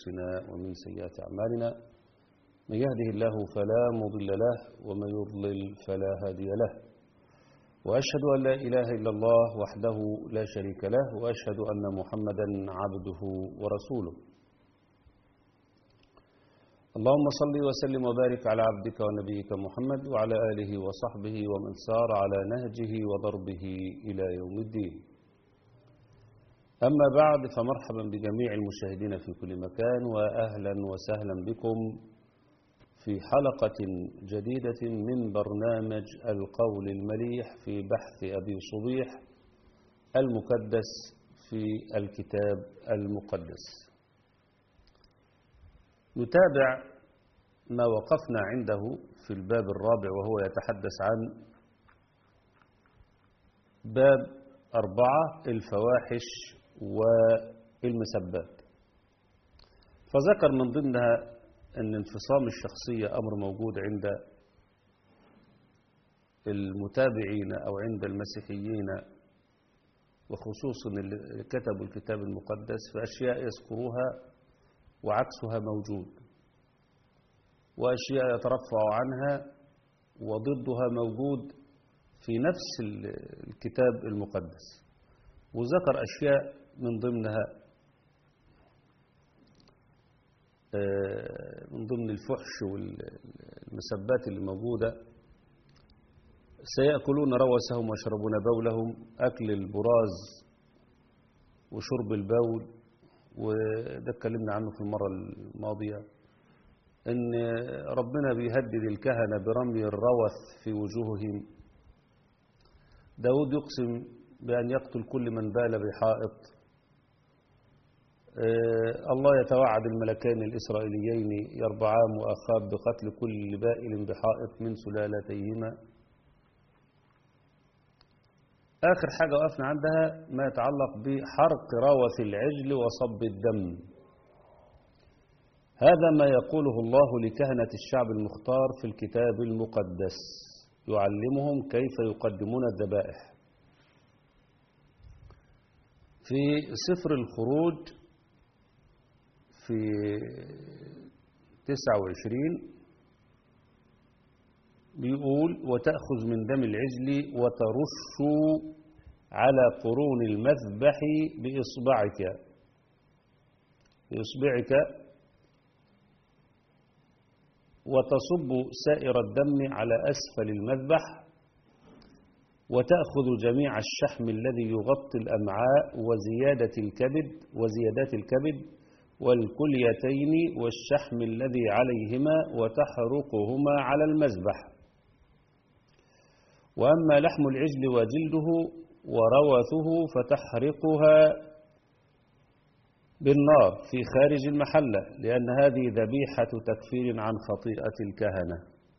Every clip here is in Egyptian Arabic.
أنفسنا ومن سيئات أعمالنا من يهده الله فلا مضل له ومن يضلل فلا هادي له وأشهد أن لا إله إلا الله وحده لا شريك له وأشهد أن محمدا عبده ورسوله اللهم صل وسلم وبارك على عبدك ونبيك محمد وعلى آله وصحبه ومن سار على نهجه وضربه إلى يوم الدين أما بعد فمرحبا بجميع المشاهدين في كل مكان وأهلا وسهلا بكم في حلقة جديدة من برنامج القول المليح في بحث أبي صبيح المكدس في الكتاب المقدس نتابع ما وقفنا عنده في الباب الرابع وهو يتحدث عن باب أربعة الفواحش والمسبات فذكر من ضمنها أن انفصام الشخصية أمر موجود عند المتابعين أو عند المسيحيين وخصوصا اللي كتبوا الكتاب المقدس في أشياء يذكروها وعكسها موجود وأشياء يترفع عنها وضدها موجود في نفس الكتاب المقدس وذكر أشياء من ضمنها من ضمن الفحش والمسبات اللي موجودة سيأكلون روسهم ويشربون بولهم أكل البراز وشرب البول وده اتكلمنا عنه في المرة الماضية ان ربنا بيهدد الكهنة برمي الروث في وجوههم داود يقسم بأن يقتل كل من بال بحائط الله يتوعد الملكان الإسرائيليين يربعام وأخاب بقتل كل بائل بحائط من سلالتيهما آخر حاجة وقفنا عندها ما يتعلق بحرق روث العجل وصب الدم هذا ما يقوله الله لكهنة الشعب المختار في الكتاب المقدس يعلمهم كيف يقدمون الذبائح في سفر الخروج في 29 بيقول وتأخذ من دم العجل وترش على قرون المذبح بإصبعك بإصبعك وتصب سائر الدم على أسفل المذبح وتأخذ جميع الشحم الذي يغطي الأمعاء وزيادة الكبد وزيادات الكبد والكليتين والشحم الذي عليهما وتحرقهما على المذبح وأما لحم العجل وجلده وروثه فتحرقها بالنار في خارج المحلة لأن هذه ذبيحة تكفير عن خطيئة الكهنة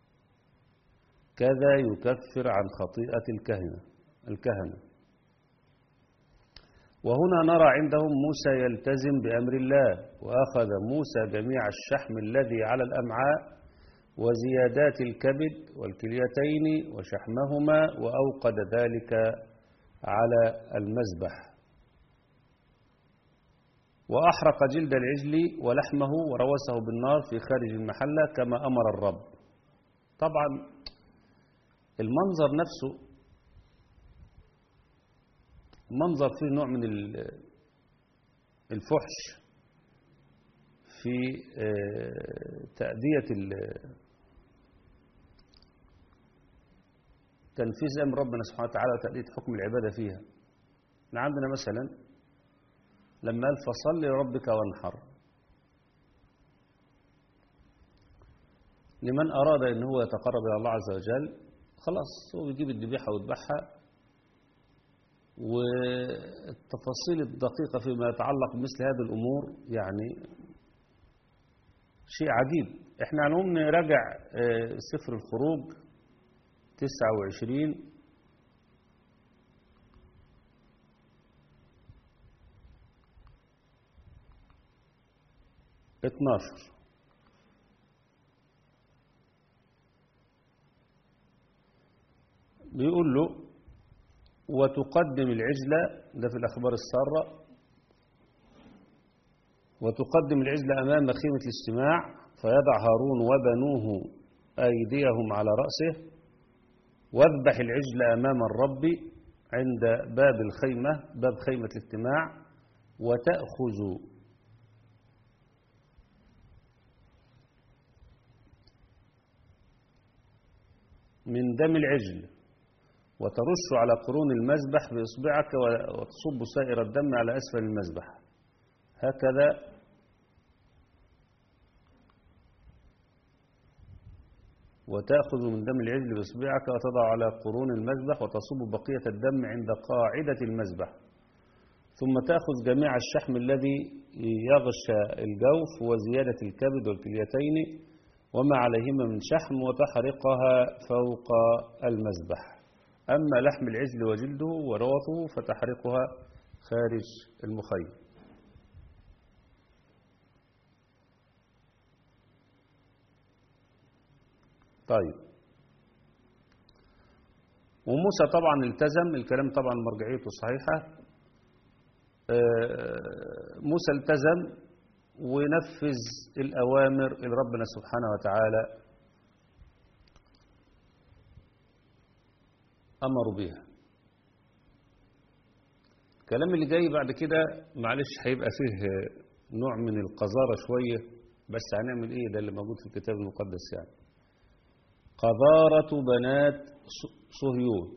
كذا يكفر عن خطيئة الكهنة الكهنة وهنا نرى عندهم موسى يلتزم بأمر الله وأخذ موسى جميع الشحم الذي على الأمعاء وزيادات الكبد والكليتين وشحمهما وأوقد ذلك على المذبح وأحرق جلد العجل ولحمه وروسه بالنار في خارج المحلة كما أمر الرب طبعا المنظر نفسه منظر فيه نوع من الفحش في تأدية تنفيذ أمر ربنا سبحانه وتعالى وتأدية حكم العبادة فيها عندنا مثلا لما قال فصل لربك وانحر لمن أراد أن هو يتقرب إلى الله عز وجل خلاص هو بيجيب الذبيحة ويذبحها والتفاصيل الدقيقة فيما يتعلق بمثل هذه الأمور يعني شيء عجيب احنا هنقوم نراجع سفر الخروج 29 12 بيقول له وتقدم العجلة ده في الأخبار السارة وتقدم العجل أمام خيمة الاجتماع فيضع هارون وبنوه أيديهم على رأسه واذبح العجل أمام الرب عند باب الخيمة باب خيمة الاجتماع وتأخذ من دم العجل وترش على قرون المذبح بإصبعك وتصب سائر الدم على أسفل المذبح هكذا وتأخذ من دم العجل بإصبعك وتضع على قرون المذبح وتصب بقية الدم عند قاعدة المذبح ثم تأخذ جميع الشحم الذي يغشى الجوف وزيادة الكبد والكليتين وما عليهما من شحم وتحرقها فوق المذبح أما لحم العجل وجلده وروثه فتحرقها خارج المخيم طيب وموسى طبعا التزم الكلام طبعا مرجعيته صحيحة موسى التزم ونفذ الأوامر اللي ربنا سبحانه وتعالى أمروا بها الكلام اللي جاي بعد كده معلش هيبقى فيه نوع من القذارة شوية بس هنعمل ايه ده اللي موجود في الكتاب المقدس يعني قذارة بنات صهيون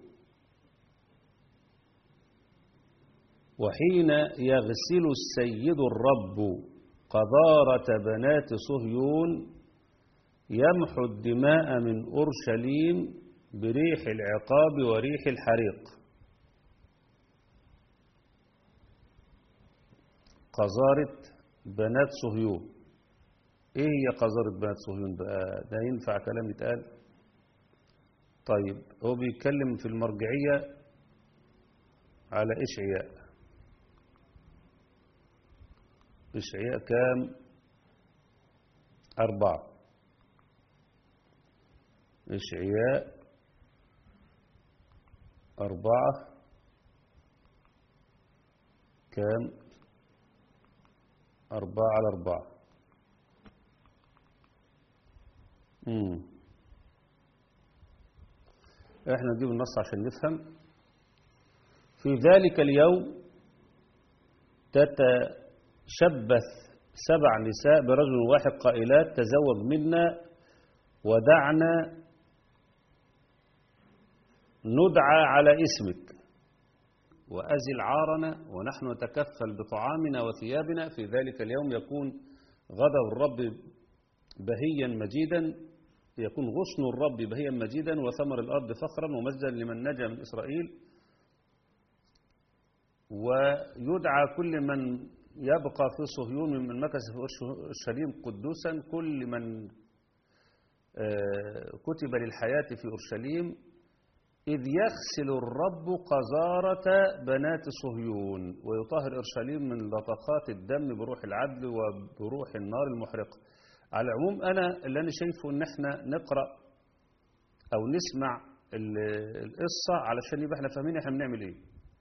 وحين يغسل السيد الرب قذارة بنات صهيون يمحو الدماء من أورشليم بريح العقاب وريح الحريق قذارة بنات صهيون ايه هي قذارة بنات صهيون بقى ده ينفع كلام يتقال طيب هو بيتكلم في المرجعية على إشعياء إشعياء كام أربعة إشعياء أربعة كام أربعة على أربعة مم. احنا نجيب النص عشان نفهم في ذلك اليوم تتشبث سبع نساء برجل واحد قائلات تزوج منا ودعنا ندعى على اسمك وأزل عارنا ونحن نتكفل بطعامنا وثيابنا في ذلك اليوم يكون غضب الرب بهيا مجيدا يكون غصن الرب بهيا مجيدا وثمر الأرض فخرا ومجدا لمن نجا من إسرائيل ويدعى كل من يبقى في صهيون ممن مكث في أورشليم قدوسا كل من كتب للحياة في أورشليم إذ يغسل الرب قذارة بنات صهيون ويطهر أورشليم من لطخات الدم بروح العدل وبروح النار المحرقة على العموم أنا اللي أنا شايفه إن إحنا نقرأ أو نسمع القصة علشان يبقى إحنا فاهمين إحنا بنعمل إيه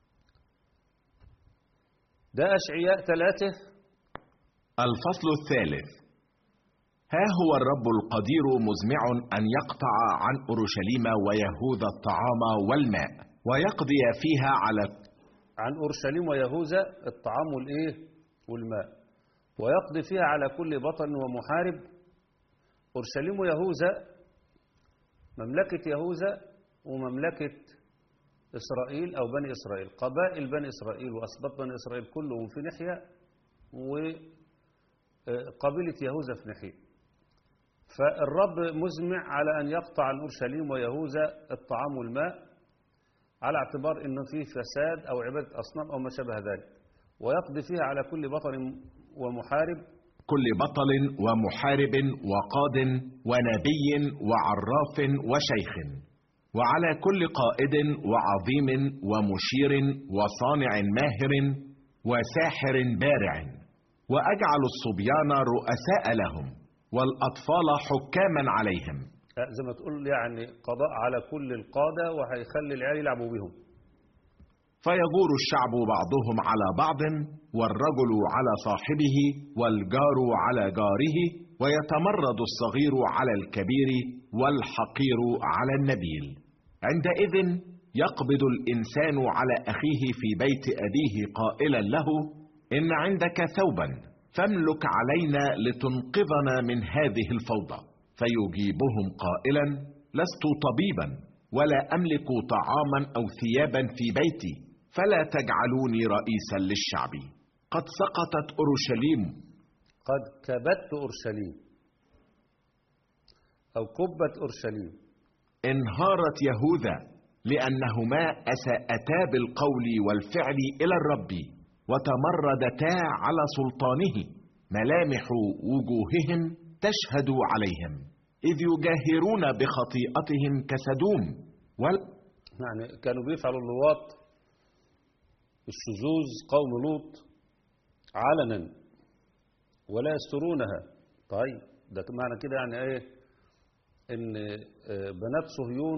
ده أشعياء ثلاثة الفصل الثالث ها هو الرب القدير مزمع أن يقطع عن أورشليم ويهوذا الطعام والماء ويقضي فيها على عن أورشليم ويهوذا الطعام والإيه والماء ويقضي فيها على كل بطن ومحارب أورشليم ويهوذا مملكة يهوذا ومملكة إسرائيل أو بني إسرائيل قبائل بني إسرائيل وأسباط بني إسرائيل كلهم في ناحية وقبيلة يهوذا في ناحية فالرب مزمع على أن يقطع الأورشليم ويهوذا الطعام والماء على اعتبار أنه فيه فساد أو عبادة أصنام أو ما شابه ذلك ويقضي فيها على كل بطل ومحارب كل بطل ومحارب وقاد ونبي وعراف وشيخ وعلى كل قائد وعظيم ومشير وصانع ماهر وساحر بارع وأجعل الصبيان رؤساء لهم والأطفال حكاما عليهم زي ما تقول يعني قضاء على كل القادة وهيخلي العيال يلعبوا بهم فيغور الشعب بعضهم على بعض والرجل على صاحبه والجار على جاره ويتمرد الصغير على الكبير والحقير على النبيل عندئذ يقبض الانسان على اخيه في بيت ابيه قائلا له ان عندك ثوبا فاملك علينا لتنقذنا من هذه الفوضى فيجيبهم قائلا لست طبيبا ولا املك طعاما او ثيابا في بيتي فلا تجعلوني رئيسا للشعب قد سقطت اورشليم قد كبت أورشليم أو كبت أورشليم انهارت يهوذا لانهما اساءتا بالقول والفعل الى الرب وتمردتا على سلطانه ملامح وجوههم تشهد عليهم اذ يجاهرون بخطيئتهم كسدوم وال يعني كانوا بيفعلوا اللواط الشذوذ قوم لوط علنا ولا يسترونها طيب ده معنى كده يعني ايه ان آه، بنات صهيون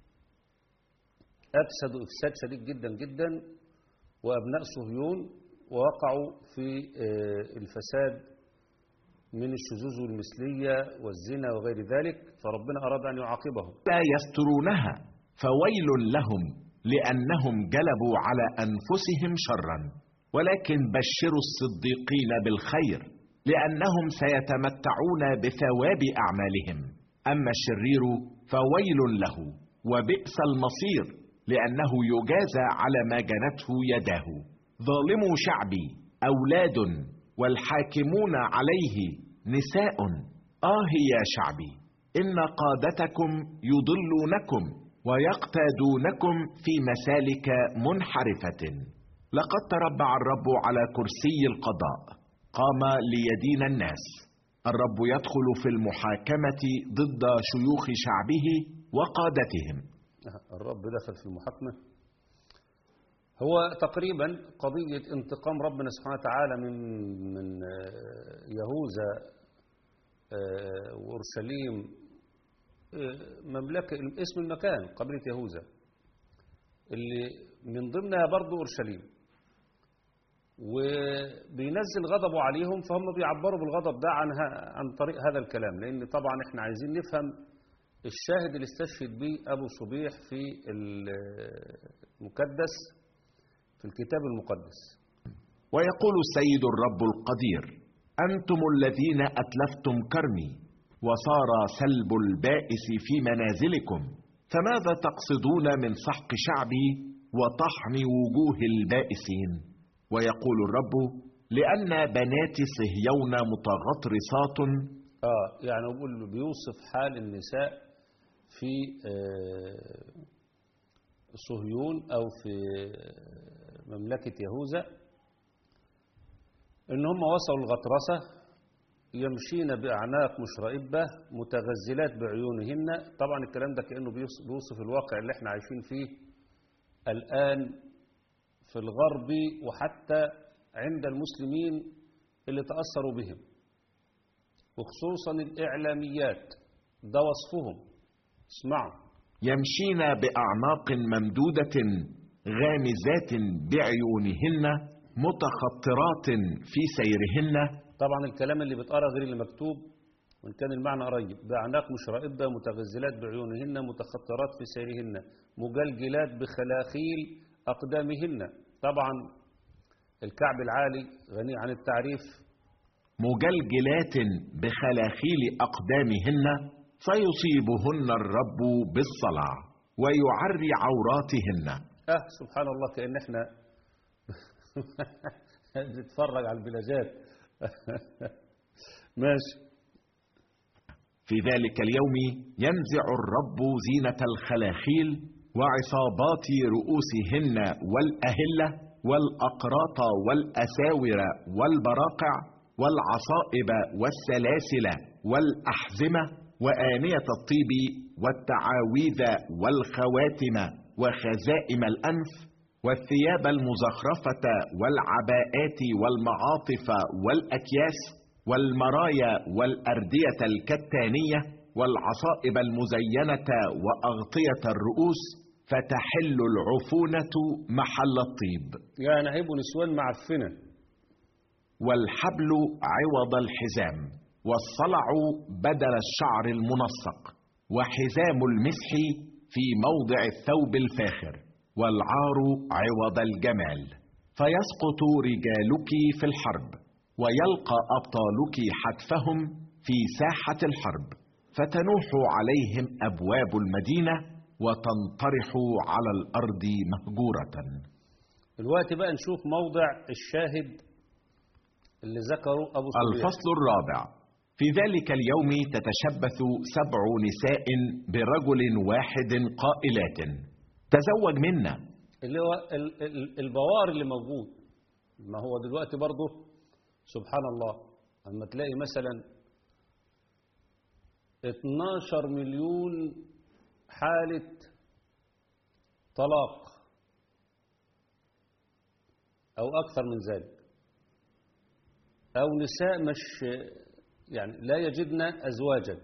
افسدوا افساد شديد جدا جدا وابناء صهيون وقعوا في آه، الفساد من الشذوذ والمثليه والزنا وغير ذلك فربنا اراد ان يعاقبهم لا يسترونها فويل لهم لانهم جلبوا على انفسهم شرا ولكن بشروا الصديقين بالخير لانهم سيتمتعون بثواب اعمالهم اما الشرير فويل له وبئس المصير لانه يجازى على ما جنته يداه ظالمو شعبي اولاد والحاكمون عليه نساء اه يا شعبي ان قادتكم يضلونكم ويقتادونكم في مسالك منحرفه لقد تربع الرب على كرسي القضاء قام ليدين الناس الرب يدخل في المحاكمه ضد شيوخ شعبه وقادتهم الرب دخل في المحاكمة هو تقريبا قضية انتقام ربنا سبحانه وتعالى من من آه، يهوذا آه، وأورشليم آه، مملكة اسم المكان قبيلة يهوذا اللي من ضمنها برضو أورشليم وبينزل غضبه عليهم فهم بيعبروا بالغضب ده عن ه- عن طريق هذا الكلام لأن طبعا احنا عايزين نفهم الشاهد اللي استشهد به أبو صبيح في المقدس في الكتاب المقدس ويقول السيد الرب القدير انتم الذين اتلفتم كرمي وصار سلب البائس في منازلكم فماذا تقصدون من سحق شعبي وطحن وجوه البائسين ويقول الرب لان بنات صهيون متغطرسات اه يعني بيقول بيوصف حال النساء في آه، صهيون او في آه، مملكة يهوذا ان هم وصلوا الغطرسة يمشين بأعناق مشرئبة متغزلات بعيونهن طبعا الكلام ده كأنه بيوص- بيوصف الواقع اللي احنا عايشين فيه الآن في الغرب وحتى عند المسلمين اللي تأثروا بهم وخصوصا الإعلاميات ده وصفهم اسمعوا يمشين باعناق ممدوده غامزات بعيونهن متخطرات في سيرهن طبعا الكلام اللي بيتقرا غير اللي مكتوب وان كان المعنى قريب باعناق مشرئبه متغزلات بعيونهن متخطرات في سيرهن مجلجلات بخلاخيل اقدامهن طبعا الكعب العالي غني عن التعريف مجلجلات بخلاخيل اقدامهن فيصيبهن الرب بالصلع ويعري عوراتهن اه سبحان الله كأن احنا بنتفرج على البلاجات ماشي في ذلك اليوم ينزع الرب زينة الخلاخيل وعصابات رؤوسهن والأهلة والأقراط والأساور والبراقع والعصائب والسلاسل والأحزمة وآنية الطيب والتعاويذ والخواتم وخزائم الأنف والثياب المزخرفة والعباءات والمعاطف والأكياس والمرايا والأردية الكتانية والعصائب المزينة وأغطية الرؤوس فتحل العفونة محل الطيب يعني هيبقوا نسوان معفنة والحبل عوض الحزام والصلع بدل الشعر المنسق وحزام المسح في موضع الثوب الفاخر والعار عوض الجمال فيسقط رجالك في الحرب ويلقى أبطالك حتفهم في ساحة الحرب فتنوح عليهم أبواب المدينة وتنطرح على الأرض مهجورة الوقت بقى نشوف موضع الشاهد اللي ذكره أبو سفيان الفصل الرابع في ذلك اليوم تتشبث سبع نساء برجل واحد قائلات تزوج منا اللي هو ال- ال- البوار اللي موجود ما هو دلوقتي برضه سبحان الله اما تلاقي مثلا 12 مليون حالة طلاق أو أكثر من ذلك أو نساء مش يعني لا يجدن أزواجا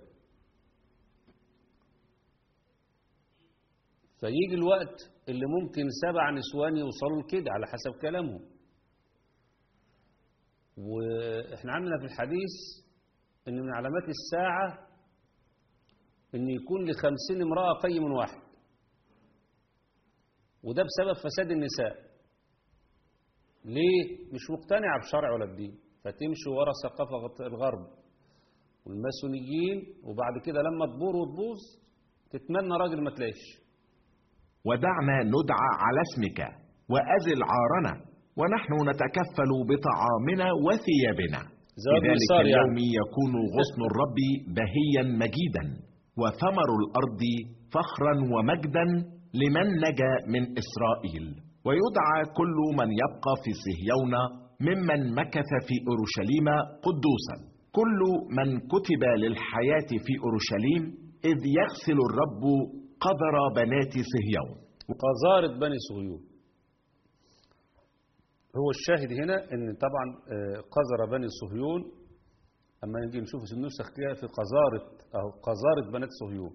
فيجي الوقت اللي ممكن سبع نسوان يوصلوا لكده على حسب كلامهم واحنا عندنا في الحديث ان من علامات الساعة ان يكون لخمسين امرأة قيم واحد وده بسبب فساد النساء ليه مش مقتنعة بشرع ولا بدين فتمشي ورا ثقافة الغرب والماسونيين وبعد كده لما تبور وتبوظ تتمنى راجل ما تلاقيش ودعنا ندعى على اسمك وأزل عارنا ونحن نتكفل بطعامنا وثيابنا زواج في ذلك ميسار يعني. اليوم يكون غصن الرب بهيا مجيدا وثمر الأرض فخرا ومجدا لمن نجا من إسرائيل ويدعى كل من يبقى في صهيون ممن مكث في أورشليم قدوسا كل من كتب للحياة في أورشليم إذ يغسل الرب قدر بنات صهيون قذارة بني صهيون هو الشاهد هنا ان طبعا آه، قذر بني صهيون اما نجي نشوف النسخ تلاقي في قذارة او قذارة بنات صهيون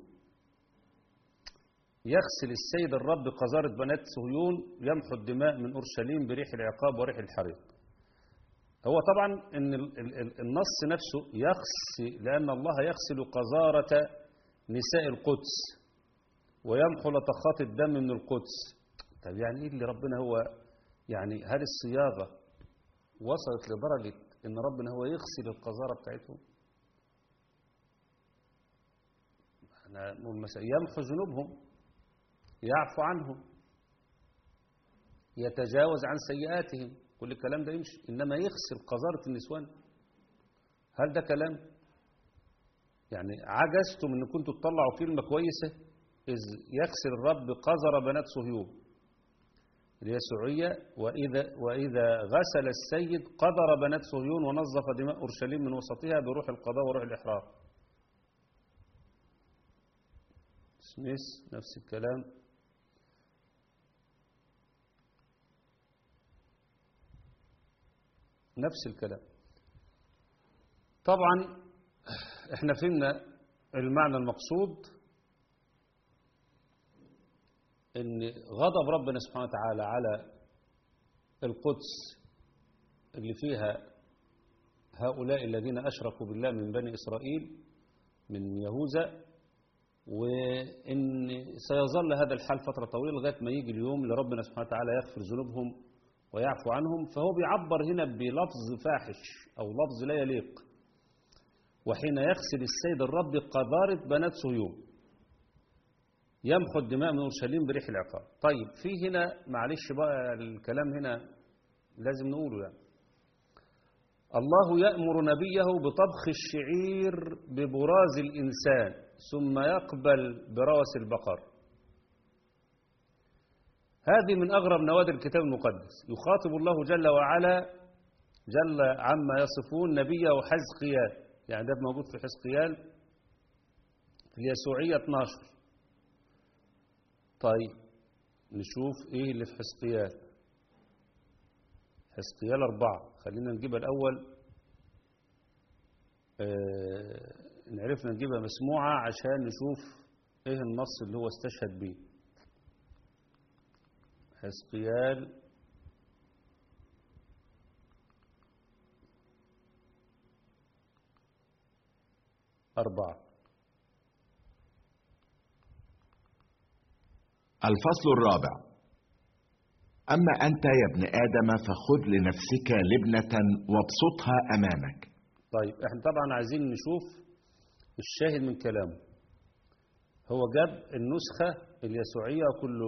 يغسل السيد الرب قذارة بنات صهيون يمحو الدماء من اورشليم بريح العقاب وريح الحريق هو طبعا ان ال- ال- ال- النص نفسه يغسل لان الله يغسل قذارة نساء القدس ويمحو لطخات الدم من القدس طب يعني ايه اللي ربنا هو يعني هل الصياغة وصلت لدرجة ان ربنا هو يغسل القذارة بتاعتهم احنا نقول مثلا يمحو ذنوبهم يعفو عنهم يتجاوز عن سيئاتهم كل الكلام ده يمشي انما يغسل قذارة النسوان هل ده كلام يعني عجزتم ان كنتوا تطلعوا كلمة كويسة إذ يغسل الرب قذر بنات صهيون اليسوعية وإذا, وإذا غسل السيد قذر بنات صهيون ونظف دماء أورشليم من وسطها بروح القضاء وروح الإحرار سميث نفس الكلام نفس الكلام طبعا احنا فهمنا المعنى المقصود ان غضب ربنا سبحانه وتعالى على القدس اللي فيها هؤلاء الذين أشركوا بالله من بني إسرائيل من يهوذا وإن سيظل هذا الحال فترة طويلة لغاية ما يجي اليوم اللي ربنا سبحانه وتعالى يغفر ذنوبهم ويعفو عنهم فهو بيعبر هنا بلفظ فاحش أو لفظ لا يليق وحين يغسل السيد الرب قذارة بنات صهيون يمحو الدماء من اورشليم بريح العقاب طيب في هنا معلش بقى الكلام هنا لازم نقوله يعني الله يأمر نبيه بطبخ الشعير ببراز الإنسان ثم يقبل براس البقر هذه من أغرب نوادر الكتاب المقدس يخاطب الله جل وعلا جل عما يصفون نبيه حزقيال يعني ده موجود في حزقيال في اليسوعية 12 طيب نشوف ايه اللي في حزقيال حزقيال أربعة خلينا نجيبها الأول آه نعرفنا نجيبها مسموعة عشان نشوف ايه النص اللي هو استشهد بيه حزقيال أربعة الفصل الرابع أما أنت يا ابن آدم فخذ لنفسك لبنة وابسطها أمامك طيب احنا طبعا عايزين نشوف الشاهد من كلامه هو جاب النسخة اليسوعية وكل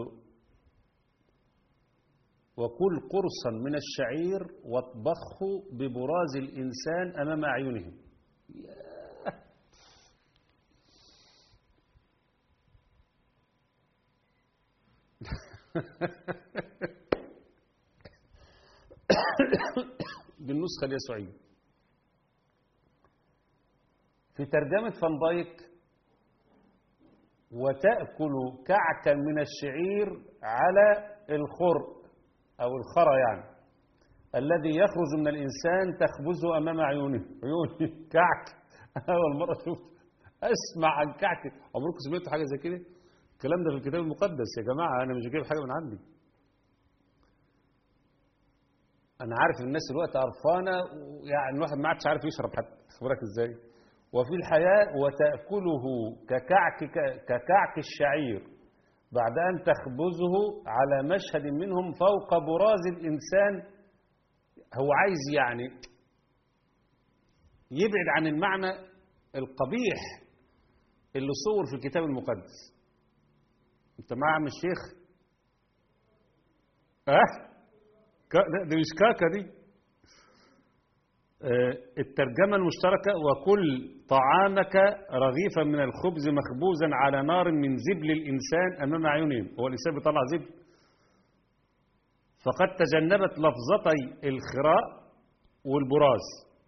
وكل قرصا من الشعير واطبخه ببراز الإنسان أمام أعينهم بالنسخة اليسوعية في ترجمة فان دايك وتأكل كعكا من الشعير على الخرق أو الخرى يعني الذي يخرج من الإنسان تخبزه أمام عيونه عيوني كعك أول مرة شفت أسمع عن كعك عمركم سمعتوا حاجة زي كده الكلام ده في الكتاب المقدس يا جماعة أنا مش جايب حاجة من عندي أنا عارف إن الناس دلوقتي قرفانة يعني الواحد ما عادش عارف يشرب حتى خبرك إزاي وفي الحياة وتأكله ككعك ككعك الشعير بعد أن تخبزه على مشهد منهم فوق براز الإنسان هو عايز يعني يبعد عن المعنى القبيح اللي صور في الكتاب المقدس انت مع عم الشيخ اه كا- دي مش كاكا دي آه، الترجمة المشتركة وكل طعامك رغيفا من الخبز مخبوزا على نار من زبل الإنسان أمام عيونهم هو الإنسان بيطلع زبل فقد تجنبت لفظتي الخراء والبراز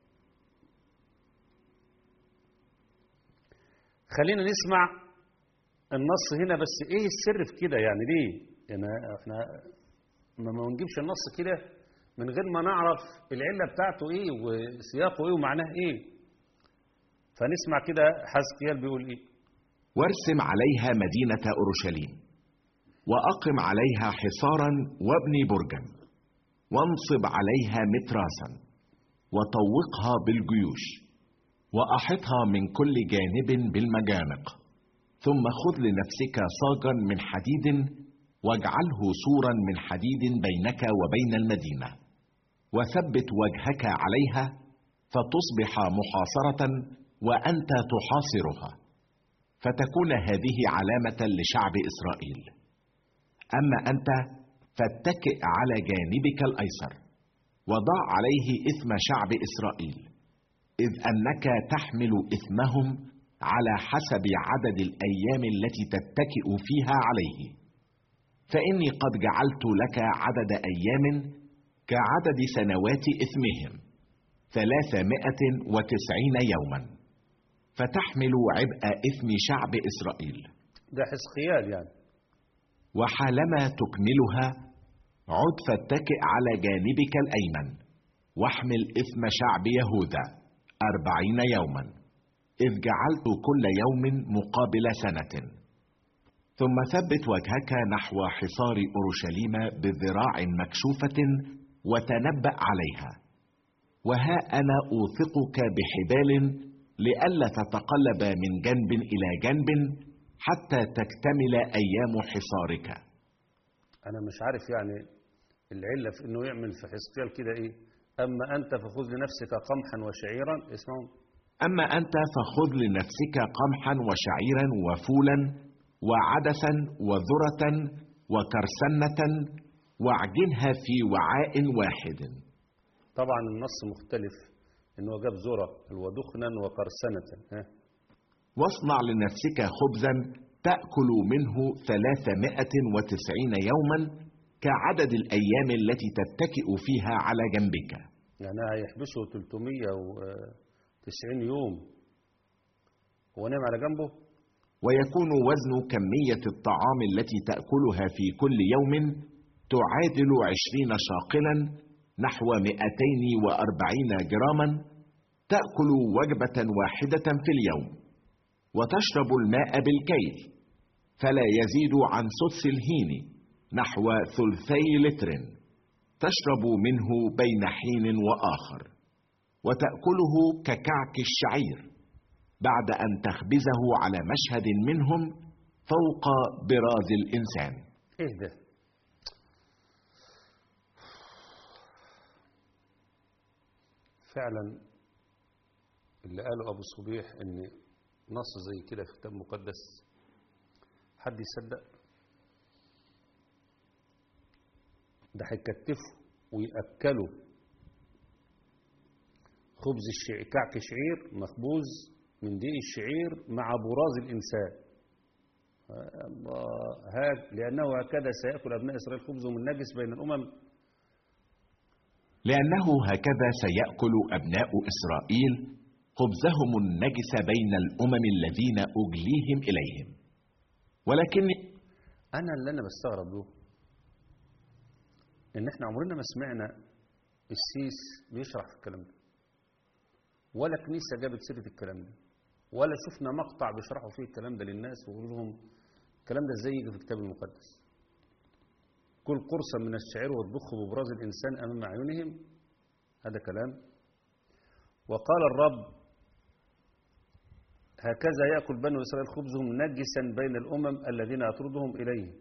خلينا نسمع النص هنا بس ايه السر في كده يعني ليه يعني احنا ما ما نجيبش النص كده من غير ما نعرف العلة بتاعته ايه وسياقه ايه ومعناه ايه فنسمع كده حزقيال بيقول ايه وارسم عليها مدينة أورشليم وأقم عليها حصارا وابني برجا وانصب عليها متراسا وطوقها بالجيوش وأحطها من كل جانب بالمجانق ثم خذ لنفسك صاجا من حديد واجعله سورا من حديد بينك وبين المدينة وثبت وجهك عليها فتصبح محاصرة وأنت تحاصرها فتكون هذه علامة لشعب إسرائيل أما أنت فاتكئ على جانبك الأيسر وضع عليه إثم شعب إسرائيل إذ أنك تحمل إثمهم على حسب عدد الأيام التي تتكئ فيها عليه فإني قد جعلت لك عدد أيام كعدد سنوات إثمهم ثلاثمائة وتسعين يوما فتحمل عبء إثم شعب إسرائيل ده حزقيال يعني وحالما تكملها عد فاتكئ على جانبك الأيمن واحمل إثم شعب يهوذا أربعين يوما إذ جعلت كل يوم مقابل سنة ثم ثبت وجهك نحو حصار أورشليم بذراع مكشوفة وتنبأ عليها وها أنا أوثقك بحبال لئلا تتقلب من جنب إلى جنب حتى تكتمل أيام حصارك انا مش عارف يعني العلة في انه يعمل في حزقيال كده ايه اما انت فخذ لنفسك قمحا وشعيرا اسمعوا أما أنت فخذ لنفسك قمحا وشعيرا وفولا وعدسا وذرة وكرسنة واعجنها في وعاء واحد طبعا النص مختلف انه جاب ذرة ودخنا وقرسنة ها واصنع لنفسك خبزا تأكل منه ثلاثمائة وتسعين يوما كعدد الأيام التي تتكئ فيها على جنبك يعني هيحبسه 390 يوم هو نام على جنبه ويكون وزن كمية الطعام التي تأكلها في كل يوم تعادل عشرين شاقلا نحو مئتين وأربعين جراما تأكل وجبة واحدة في اليوم وتشرب الماء بالكيل فلا يزيد عن سدس الهين نحو ثلثي لتر تشرب منه بين حين وآخر وتأكله ككعك الشعير بعد أن تخبزه على مشهد منهم فوق براز الإنسان ايه ده فعلا اللي قاله ابو صبيح ان نص زي كده في كتاب مقدس حد يصدق ده هيكتفه ويأكله خبز الشعير كعك شعير مخبوز من دقيق الشعير مع براز الإنسان الله هاد لأنه هكذا سيأكل أبناء إسرائيل خبزهم النجس بين الأمم لأنه هكذا سيأكل أبناء إسرائيل خبزهم النجس بين الأمم الذين أجليهم إليهم ولكن أنا اللي أنا بستغرب له إن إحنا عمرنا ما سمعنا السيس بيشرح في الكلام ده ولا كنيسة جابت سيرة الكلام ده ولا شفنا مقطع بيشرحوا فيه الكلام ده للناس ويقولوا لهم الكلام ده ازاي يجي في الكتاب المقدس كل قرصا من الشعير واطبخه ببراز الإنسان أمام أعينهم هذا كلام وقال الرب هكذا يأكل بنو إسرائيل خبزهم نجسا بين الأمم الذين يطردهم إليه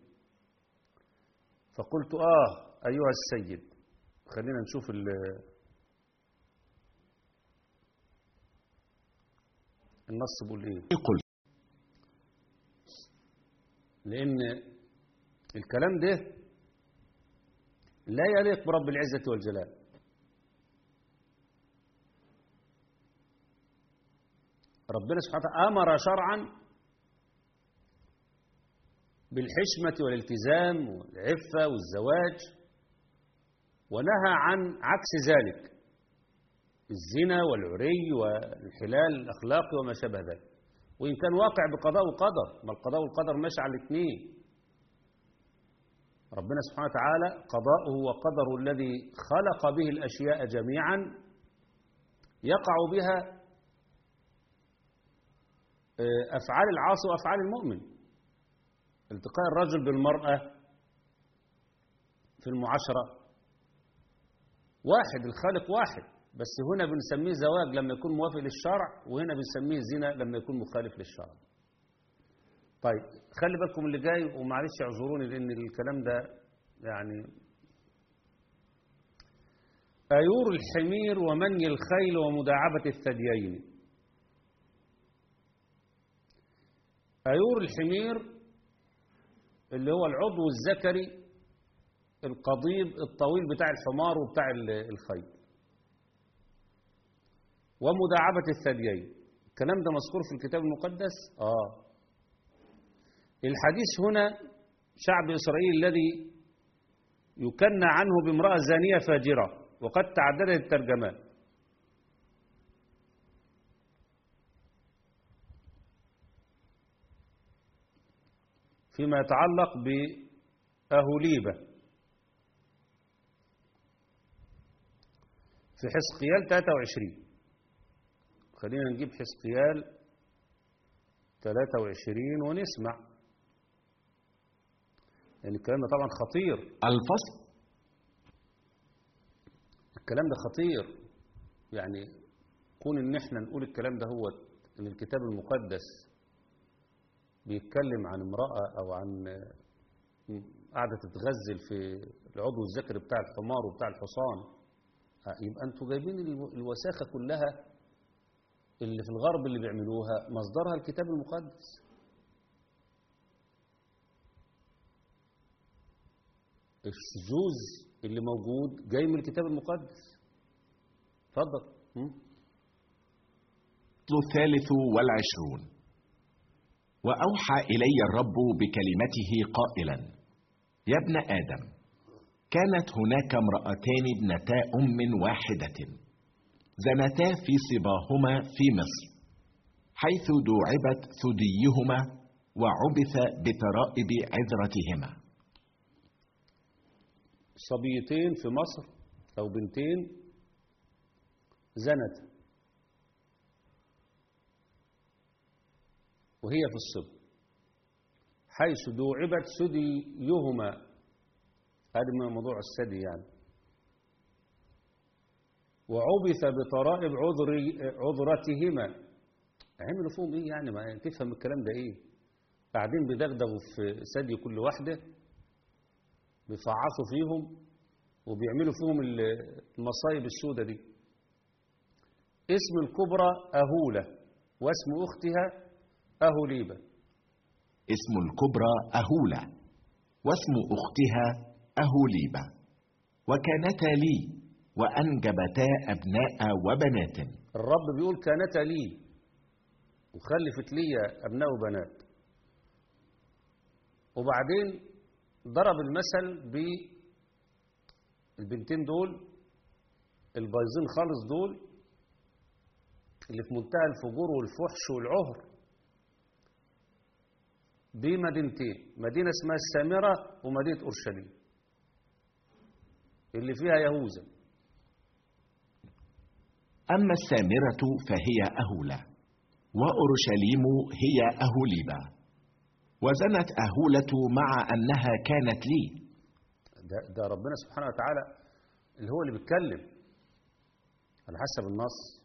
فقلت آه أيها السيد خلينا نشوف النص بيقول إيه قل لأن الكلام ده لا يليق برب العزة والجلال ربنا سبحانه وتعالى أمر شرعا بالحشمة والالتزام والعفة والزواج ونهى عن عكس ذلك الزنا والعري والانحلال الأخلاقي وما شابه ذلك وإن كان واقع بقضاء وقدر ما القضاء والقدر ماشي على الاثنين ربنا سبحانه وتعالى قضاؤه وقدره الذي خلق به الأشياء جميعا يقع بها أفعال العاصي وأفعال المؤمن التقاء الرجل بالمرأة في المعاشرة واحد الخالق واحد بس هنا بنسميه زواج لما يكون موافق للشرع وهنا بنسميه زنا لما يكون مخالف للشرع طيب خلي بالكم اللي جاي ومعلش اعذروني لان الكلام ده يعني أيور الحمير ومني الخيل ومداعبة الثديين أيور الحمير اللي هو العضو الذكري القضيب الطويل بتاع الحمار وبتاع الخيل ومداعبة الثديين الكلام ده مذكور في الكتاب المقدس آه الحديث هنا شعب إسرائيل الذي يكنى عنه بامرأة زانية فاجرة وقد تعددت الترجمات فيما يتعلق بأهوليبة في حسقيال 23 خلينا نجيب حسقيال 23 ونسمع يعني الكلام ده طبعا خطير الفصل الكلام ده خطير يعني كون ان احنا نقول الكلام ده هو ان الكتاب المقدس بيتكلم عن امرأة او عن قاعدة تتغزل في العضو الذكري بتاع الحمار وبتاع الحصان يبقى انتوا جايبين الوساخة كلها اللي في الغرب اللي بيعملوها مصدرها الكتاب المقدس الشذوذ اللي موجود جاي من الكتاب المقدس اتفضل الثالث والعشرون وأوحى إلي الرب بكلمته قائلا يا ابن آدم كانت هناك امرأتان ابنتا أم واحدة زنتا في صباهما في مصر حيث دوعبت ثديهما وعبث بترائب عذرتهما صبيتين في مصر أو بنتين زنت وهي في الصب حيث دوعبت ثديهما هذا من موضوع الثدي يعني وعبث بطرائب عذر عذرتهما عملوا فيهم ايه يعني ما تفهم الكلام ده ايه قاعدين بيدغدغوا في ثدي كل واحده بيفعصوا فيهم وبيعملوا فيهم المصايب السودة دي اسم الكبرى أهولة واسم أختها أهوليبة اسم الكبرى أهولة واسم أختها أهوليبة وكانتا لي وأنجبتا أبناء وبنات الرب بيقول كانتا لي وخلفت لي أبناء وبنات وبعدين ضرب المثل بالبنتين دول البايظين خالص دول اللي في منتهى الفجور والفحش والعهر بمدينتين مدينة اسمها السامرة ومدينة أورشليم اللي فيها يهوذا أما السامرة فهي أهولة وأورشليم هي أهوليبة وزنت أهولة مع أنها كانت لي ده, ده ربنا سبحانه وتعالى اللي هو اللي بيتكلم على حسب النص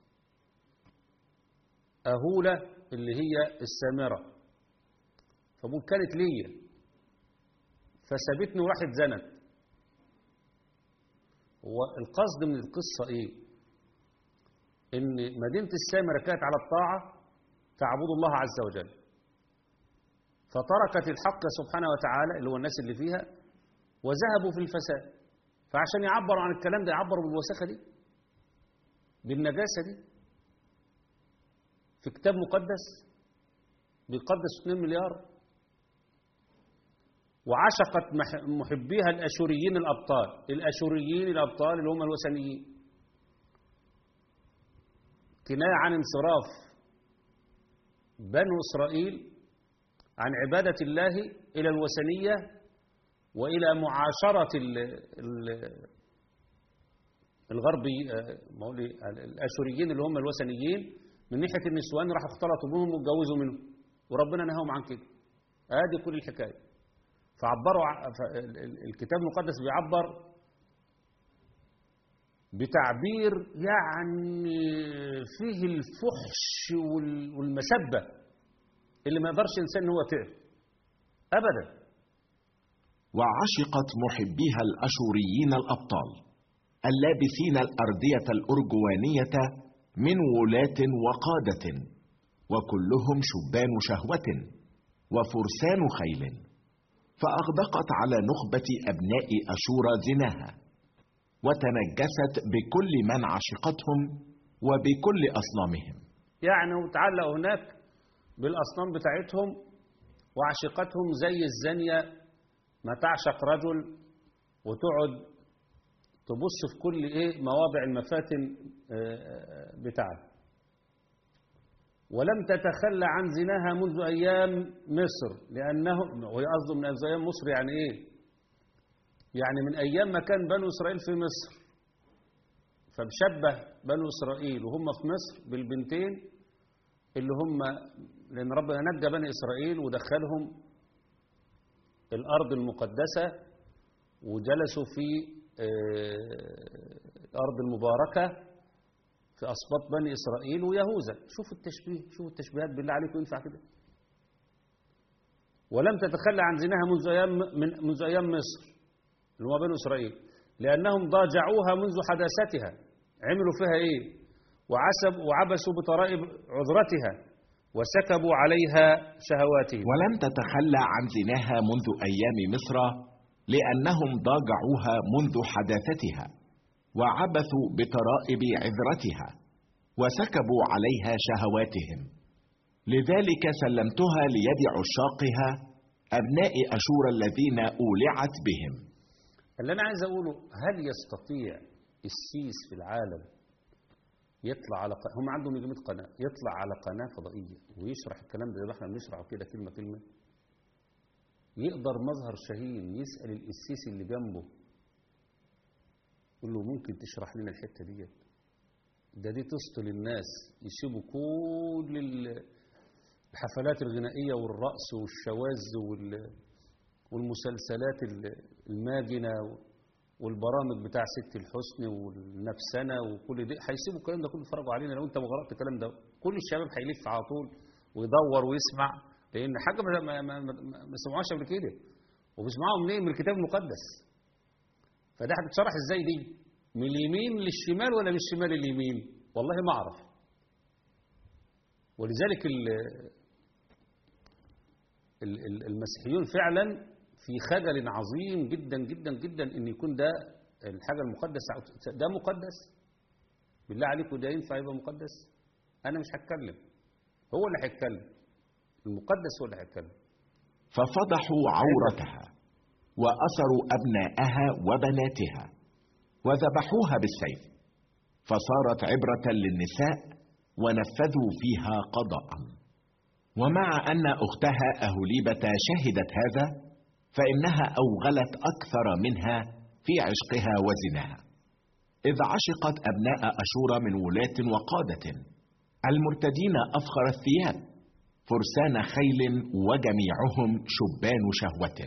أهولة اللي هي السامرة فبقول كانت ليا فسابتني واحد زنت والقصد من القصة ايه ان مدينة السامرة كانت على الطاعة تعبد الله عز وجل فتركت الحق سبحانه وتعالى اللي هو الناس اللي فيها وذهبوا في الفساد فعشان يعبروا عن الكلام ده يعبروا بالوساخة دي بالنجاسة دي في كتاب مقدس بيقدس 2 مليار وعشقت محبيها الأشوريين الأبطال الأشوريين الأبطال اللي هم الوثنيين كناية عن انصراف بنو إسرائيل عن عبادة الله إلى الوثنية وإلى معاشرة ال ال الغربي الأشوريين اللي هم الوثنيين من ناحية النسوان راحوا اختلطوا بهم واتجوزوا منهم وربنا نهاهم عن كده ادي كل الحكاية فعبروا الكتاب المقدس بيعبر بتعبير يعني فيه الفحش والمسبة اللي ما يقدرش إنسان هو تعب أبدا وعشقت محبيها الأشوريين الأبطال اللابسين الأردية الأرجوانية من ولاة وقادة وكلهم شبان شهوة وفرسان خيل فأغدقت على نخبة أبناء أشور زناها وتنجست بكل من عشقتهم وبكل أصنامهم يعني وتعلق هناك بالأصنام بتاعتهم وعشقتهم زي الزانية ما تعشق رجل وتقعد تبص في كل ايه مواضع المفاتن بتاعها ولم تتخلى عن زناها منذ أيام مصر لأنه وهي قصده من أيام مصر يعني إيه يعني من أيام ما كان بنو إسرائيل في مصر فمشبه بنو إسرائيل وهم في مصر بالبنتين اللي هم لأن ربنا نجى بني إسرائيل ودخلهم الأرض المقدسة وجلسوا في الأرض المباركة في أسباط بني إسرائيل ويهوذا شوفوا التشبيه شوفوا التشبيهات بالله عليكم ينفع كده ولم تتخلى عن زناها منذ أيام من منذ أيام مصر اللي هو بنو إسرائيل لأنهم ضاجعوها منذ حداثتها عملوا فيها إيه وعسب وعبسوا بطرائب عذرتها وسكبوا عليها شهواتهم ولم تتخلى عن زناها منذ أيام مصر لأنهم ضاجعوها منذ حداثتها وعبثوا بطرائب عذرتها وسكبوا عليها شهواتهم لذلك سلمتها ليد عشاقها أبناء أشور الذين أولعت بهم اللي أنا عايز أقوله هل يستطيع السيس في العالم يطلع على ق... هم عندهم يجي قناة يطلع على قناة فضائية ويشرح الكلام ده زي ما احنا بنشرحه كده كلمة كلمة يقدر مظهر شاهين يسأل القسيس اللي جنبه يقول له ممكن تشرح لنا الحتة ديت ده دي تسطل الناس يسيبوا كل الحفلات الغنائية والرقص والشواذ وال... والمسلسلات ال- الماجنة والبرامج بتاع ست الحسن والنفسنة وكل دي هيسيبوا الكلام ده كله يتفرجوا علينا لو انت ما قرأت الكلام ده كل الشباب هيلف على طول ويدور ويسمع لان حاجه ما ما ما, ما, ما سمعوهاش قبل كده وبيسمعوها منين من الكتاب المقدس فده هتتشرح ازاي دي من اليمين للشمال ولا من الشمال لليمين والله ما اعرف ولذلك ال- ال- ال- المسيحيون فعلا في خجل عظيم جدا جدا جدا ان يكون ده الحاجه المقدسه ده مقدس بالله عليكم ده ينفع يبقى مقدس انا مش هتكلم هو اللي هيتكلم المقدس هو اللي هيتكلم ففضحوا عورتها وأسروا أبناءها وبناتها وذبحوها بالسيف فصارت عبرة للنساء ونفذوا فيها قضاء ومع أن أختها أهليبة شهدت هذا فإنها أوغلت أكثر منها في عشقها وزناها إذ عشقت أبناء أشور من ولاة وقادة المرتدين أفخر الثياب فرسان خيل وجميعهم شبان شهوة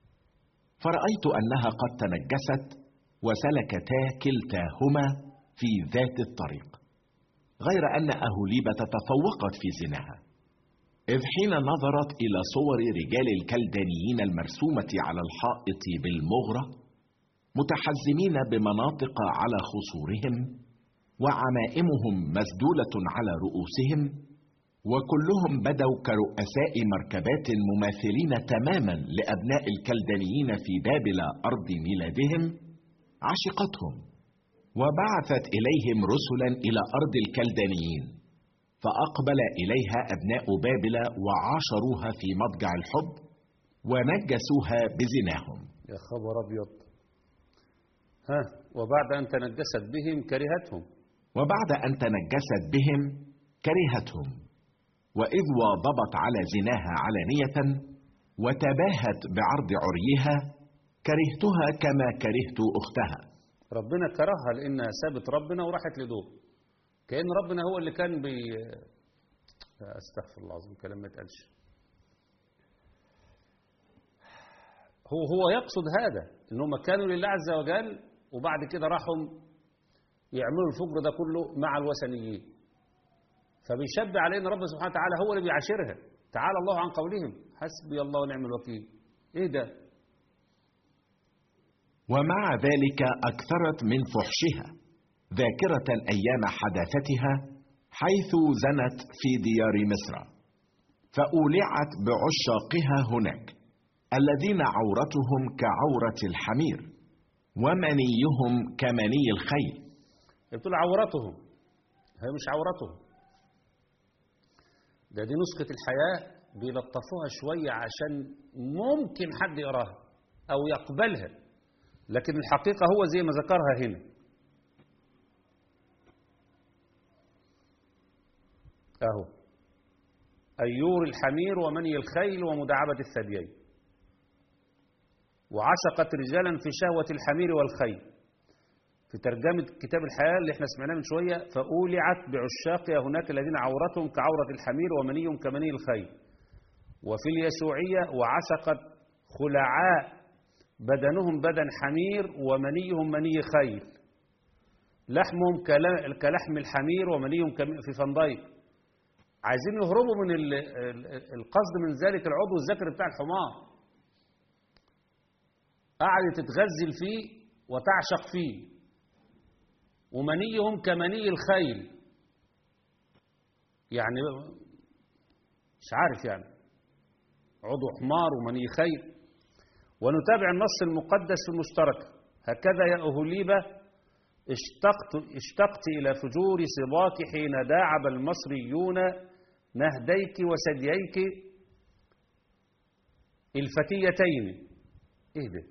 فرأيت أنها قد تنجست وسلكتا كلتاهما في ذات الطريق غير أن أهوليبة تفوقت في زناها إذ حين نظرت إلى صور رجال الكلدانيين المرسومة على الحائط بالمغرة متحزمين بمناطق على خصورهم وعمائمهم مسدولة على رؤوسهم وكلهم بدوا كرؤساء مركبات مماثلين تماما لأبناء الكلدانيين في بابل أرض ميلادهم عشقتهم وبعثت إليهم رسلا إلى أرض الكلدانيين فأقبل إليها أبناء بابل وعاشروها في مضجع الحب ونجسوها بزناهم يا خبر ابيض ها وبعد ان تنجست بهم كرهتهم وبعد أن تنجست بهم كرهتهم وإذ واظبت على زناها علانية وتباهت بعرض عريها كرهتها كما كرهت أختها ربنا كرهها لانها سابت ربنا وراحت لدول كان ربنا هو اللي كان بي استغفر الله العظيم كلام ما يتقالش هو هو يقصد هذا ان هم كانوا لله عز وجل وبعد كده راحوا يعملوا الفجر ده كله مع الوثنيين فبيشبه علينا رب سبحانه وتعالى هو اللي بيعاشرها تعالى الله عن قولهم حسبي الله ونعم الوكيل ايه ده ومع ذلك أكثرت من فحشها ذاكرة أيام حداثتها حيث زنت في ديار مصر فأولعت بعشاقها هناك الذين عورتهم كعورة الحمير ومنيهم كمني الخيل بتقول عورتهم هي مش عورتهم ده دي نسخة الحياة بيلطفوها شوية عشان ممكن حد يقراها أو يقبلها لكن الحقيقة هو زي ما ذكرها هنا أهو أيور الحمير ومني الخيل ومداعبة الثديين وعشقت رجالا في شهوة الحمير والخيل في ترجمة كتاب الحياة اللي احنا سمعناه من شوية فأولعت بعشاقها هناك الذين عورتهم كعورة الحمير ومنيهم كمني الخيل وفي اليسوعية وعشقت خلعاء بدنهم بدن حمير ومنيهم مني خيل لحمهم كلا- كلحم الحمير ومنيهم كم- في فنديق عايزين يهربوا من ال- ال- القصد من ذلك العضو الذكري بتاع الحمار قعدت تتغزل فيه وتعشق فيه ومنيهم كمني الخيل يعني مش عارف يعني عضو حمار ومني خيل ونتابع النص المقدس المشترك هكذا يا أهليبة اشتقت, اشتقت إلى فجور صباك حين داعب المصريون نهديك وثدييك الفتيتين ايه ده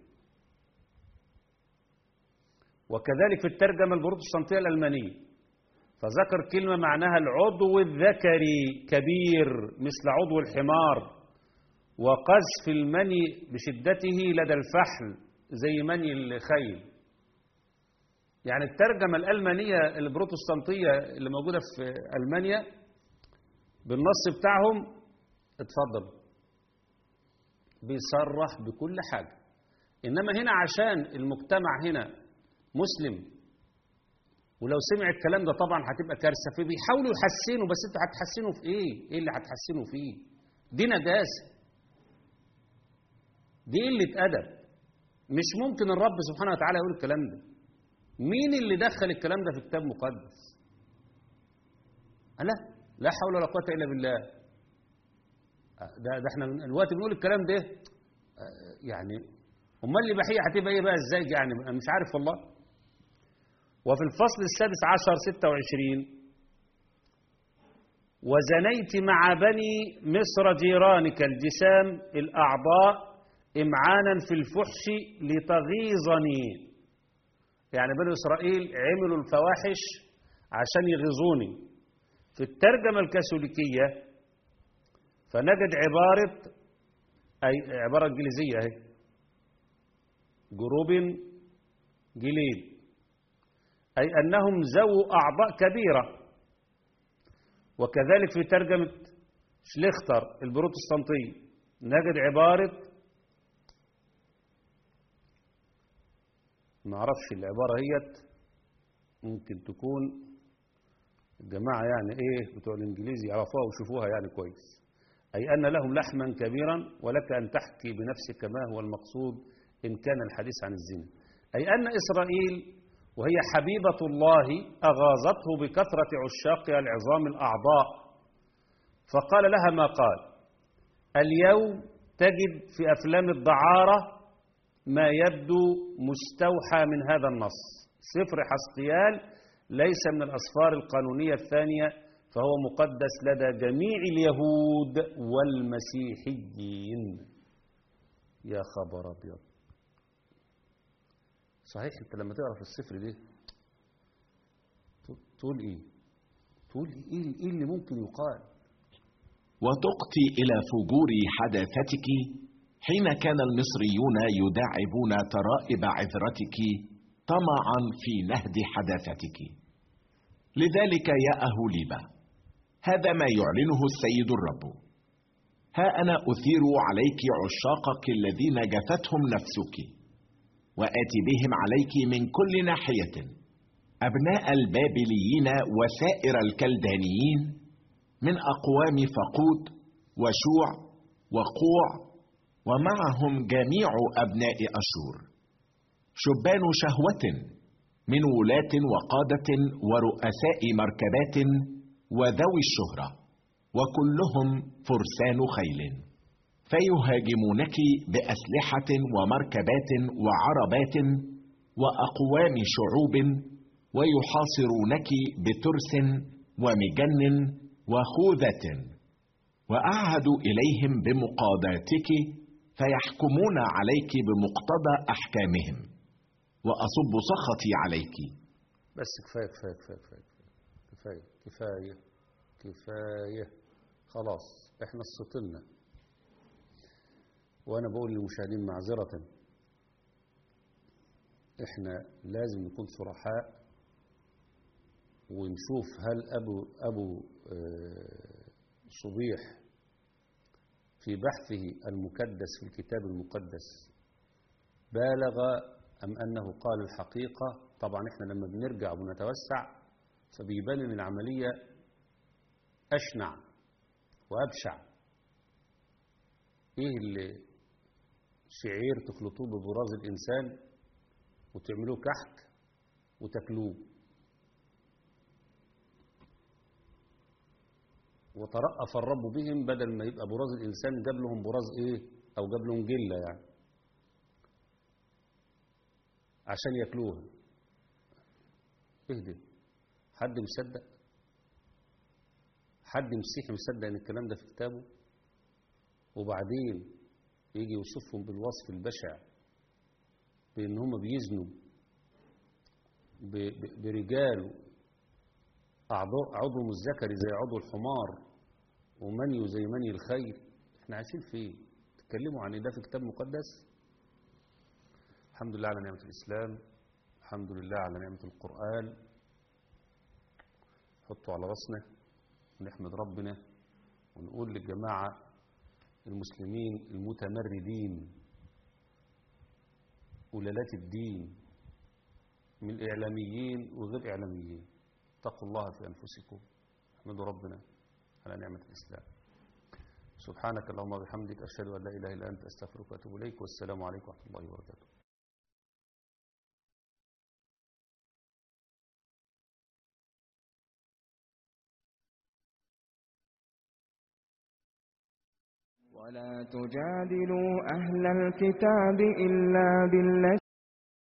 وكذلك في الترجمة البروتستانتية الألمانية فذكر كلمة معناها العضو الذكري كبير مثل عضو الحمار وقذف المني بشدته لدى الفحل زي مني الخيل يعني الترجمة الألمانية البروتستانتية اللي موجودة في ألمانيا بالنص بتاعهم اتفضل بيصرح بكل حاجة إنما هنا عشان المجتمع هنا مسلم ولو سمع الكلام ده طبعا هتبقى كارثة فبيحاولوا يحسنوا بس انتوا هتحسنوا في ايه؟ ايه اللي هتحسنوا فيه؟ دي نجاسة دي قلة أدب مش ممكن الرب سبحانه وتعالى يقول الكلام ده مين اللي دخل الكلام ده في كتاب مقدس؟ لا لا حول ولا قوة إلا بالله ده, ده احنا دلوقتي بنقول الكلام ده يعني امال الإباحية هتبقى ايه بقى ازاي يعني أنا مش عارف والله وفي الفصل السادس عشر ستة وعشرين وزنيت مع بني مصر جيرانك الجسام الأعضاء إمعانا في الفحش لتغيظني يعني بني إسرائيل عملوا الفواحش عشان يغيظوني في الترجمة الكاثوليكية فنجد عبارة أي عبارة إنجليزية أهي جروب جليد أي أنهم ذووا أعضاء كبيرة وكذلك في ترجمة شليختر البروتستانتية نجد عبارة ما اعرفش العبارة هيت ممكن تكون الجماعة يعني ايه بتوع الانجليزي يعرفوها ويشوفوها يعني كويس اي ان لهم لحما كبيرا ولك ان تحكي بنفسك ما هو المقصود ان كان الحديث عن الزنا اي ان اسرائيل وهي حبيبة الله اغاظته بكثرة عشاقها العظام الاعضاء فقال لها ما قال اليوم تجد في افلام الدعاره ما يبدو مستوحى من هذا النص سفر حسقيال ليس من الأسفار القانونية الثانية فهو مقدس لدى جميع اليهود والمسيحيين يا خبر أبيض صحيح أنت لما تقرأ في السفر ده تقول إيه تقول إيه, إيه اللي ممكن يقال وتقتي إلى فجور حداثتك حين كان المصريون يداعبون ترائب عذرتك طمعا في نهد حداثتك لذلك يا أهوليبة هذا ما يعلنه السيد الرب ها أنا أثير عليك عشاقك الذين جفتهم نفسك وآتي بهم عليك من كل ناحية أبناء البابليين وسائر الكلدانيين من أقوام فقود وشوع وقوع ومعهم جميع أبناء أشور شبان شهوة من ولاة وقادة ورؤساء مركبات وذوي الشهرة وكلهم فرسان خيل فيهاجمونك بأسلحة ومركبات وعربات وأقوام شعوب ويحاصرونك بترس ومجن وخوذة وأعهدوا إليهم بمقاضاتك فيحكمون عليك بمقتضى أحكامهم وأصب سخطي عليك بس كفاية كفاية كفاية كفاية كفاية كفاية كفاية خلاص احنا استطلنا وانا بقول للمشاهدين معذرة احنا لازم نكون صرحاء ونشوف هل ابو ابو صبيح في بحثه المكدس في الكتاب المقدس بالغ أم أنه قال الحقيقة طبعا إحنا لما بنرجع ونتوسع فبيبان إن العملية أشنع وأبشع إيه اللي شعير تخلطوه ببراز الإنسان وتعملوه كحك وتاكلوه وترأف الرب بهم بدل ما يبقى براز الإنسان جاب لهم براز إيه أو جاب لهم جلة يعني عشان ياكلوها اهدي حد مصدق حد مسيحي مصدق ان الكلام ده في كتابه وبعدين يجي يوصفهم بالوصف البشع بان هم بيزنوا برجال عضوهم الذكري زي عضو الحمار ومنيو زي مني الخيل احنا عايشين فين تتكلموا عن ده في كتاب مقدس الحمد لله على نعمة الإسلام الحمد لله على نعمة القرآن حطوا على راسنا ونحمد ربنا ونقول للجماعة المسلمين المتمردين ولالات الدين من الإعلاميين وغير إعلاميين اتقوا الله في أنفسكم احمدوا ربنا على نعمة الإسلام سبحانك اللهم وبحمدك أشهد أن لا إله إلا أنت أستغفرك وأتوب إليك والسلام عليكم ورحمة الله وبركاته ولا تجادلوا أهل الكتاب إلا بالتي